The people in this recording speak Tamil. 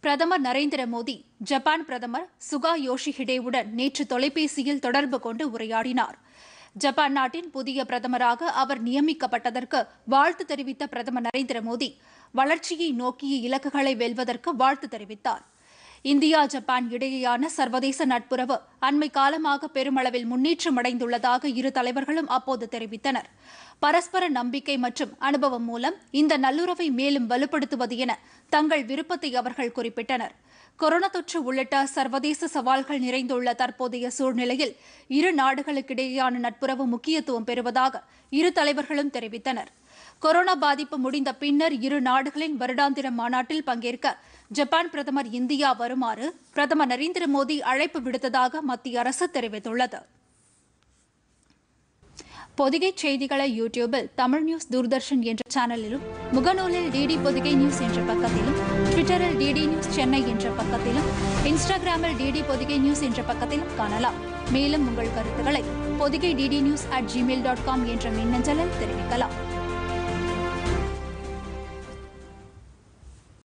பிரதமர் நரேந்திர மோடி ஜப்பான் பிரதமர் சுகா யோஷிஹிடேவுடன் நேற்று தொலைபேசியில் தொடர்பு கொண்டு உரையாடினார் ஜப்பான் நாட்டின் புதிய பிரதமராக அவர் நியமிக்கப்பட்டதற்கு வாழ்த்து தெரிவித்த பிரதமர் நரேந்திர மோடி வளர்ச்சியை நோக்கிய இலக்குகளை வெல்வதற்கு வாழ்த்து தெரிவித்தார் இந்தியா ஜப்பான் இடையேயான சர்வதேச நட்புறவு அண்மை காலமாக பெருமளவில் முன்னேற்றம் அடைந்துள்ளதாக இரு தலைவர்களும் அப்போது தெரிவித்தனர் பரஸ்பர நம்பிக்கை மற்றும் அனுபவம் மூலம் இந்த நல்லுறவை மேலும் வலுப்படுத்துவது என தங்கள் விருப்பத்தை அவர்கள் குறிப்பிட்டனர் கொரோனா தொற்று உள்ளிட்ட சர்வதேச சவால்கள் நிறைந்துள்ள தற்போதைய சூழ்நிலையில் இரு நாடுகளுக்கிடையேயான நட்புறவு முக்கியத்துவம் பெறுவதாக இரு தலைவர்களும் தெரிவித்தனர் கொரோனா பாதிப்பு முடிந்த பின்னர் இரு நாடுகளின் வருடாந்திர மாநாட்டில் பங்கேற்க ஜப்பான் பிரதமர் இந்தியா வருமாறு பிரதமர் நரேந்திர மோடி அழைப்பு விடுத்ததாக மத்திய அரசு தெரிவித்துள்ளது பொதிகை செய்திகளை யூடியூபில் தமிழ் நியூஸ் தூர்தர்ஷன் என்ற சேனலிலும் முகநூலில் டிடி பொதிகை நியூஸ் என்ற பக்கத்திலும் ட்விட்டரில் டிடி நியூஸ் சென்னை என்ற பக்கத்திலும் இன்ஸ்டாகிராமில் டிடி பொதிகை நியூஸ் என்ற பக்கத்திலும் காணலாம் மேலும் உங்கள் கருத்துக்களை Podhigai DD news at Gmail dot com என்ற மின்னஞ்சலில் தெரிவிக்கலாம்